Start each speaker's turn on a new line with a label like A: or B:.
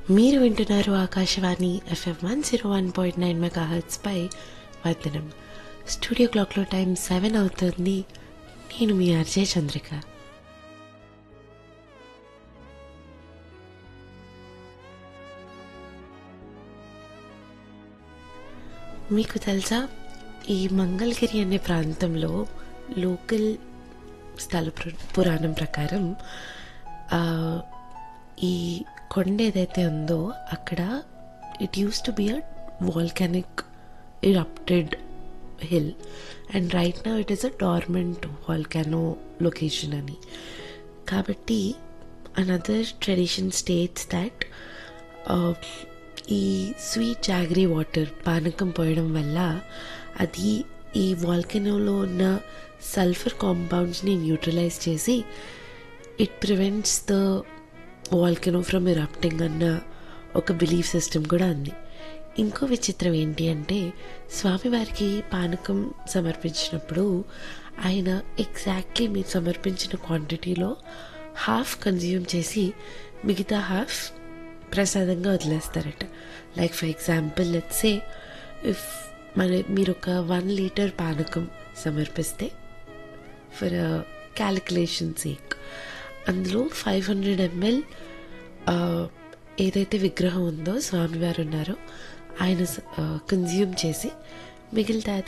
A: మీరు వింటున్నారు Akashvani F M one zero one point nine mega పై వందనం స్టూడియో క్లాక్లో టైం సెవెన్ అవుతుంది నేను మీ ఆర్జే చంద్రిక మీకు తెలుసా ఈ మంగళగిరి అనే ప్రాంతంలో లోకల్ స్థల పు- పురాణం ప్రకారం ఆ, ఈ కొండ ఏదైతే ఉందో అక్కడ it used to be a volcanic erupted hill and right నా it is a dormant volcano location అని కాబట్టి అనదర్ ట్రెడిషన్ స్టేట్స్ దట్ ఈ స్వీట్ జాగరీ వాటర్ పానకం పోయడం వల్ల అది ఈ వాల్కెనోలో ఉన్న సల్ఫర్ కాంపౌండ్స్ని న్యూట్రలైజ్ చేసి it prevents the volcano from erupting అన్న ఒక బిలీఫ్ సిస్టమ్ కూడా ఉంది ఇంకో విచిత్రం ఏంటి అంటే స్వామివారికి పానకం సమర్పించినప్పుడు ఆయన ఎగ్జాక్ట్లీ మీరు సమర్పించిన క్వాంటిటీలో హాఫ్ కన్జ్యూమ్ చేసి మిగతా హాఫ్ ప్రసాదంగా వదిలేస్తారట like for example let's say if మన మీరు ఒక వన్ లీటర్ పానకం సమర్పిస్తే ఫర్ క్యాలిక్యులేషన్ సేక్ అందులో ఫైవ్ హండ్రెడ్ ఎంఎల్ ఏదైతే విగ్రహం ఉందో స్వామివారు ఉన్నారో ఆయన కన్జ్యూమ్ చేసి మిగిలితే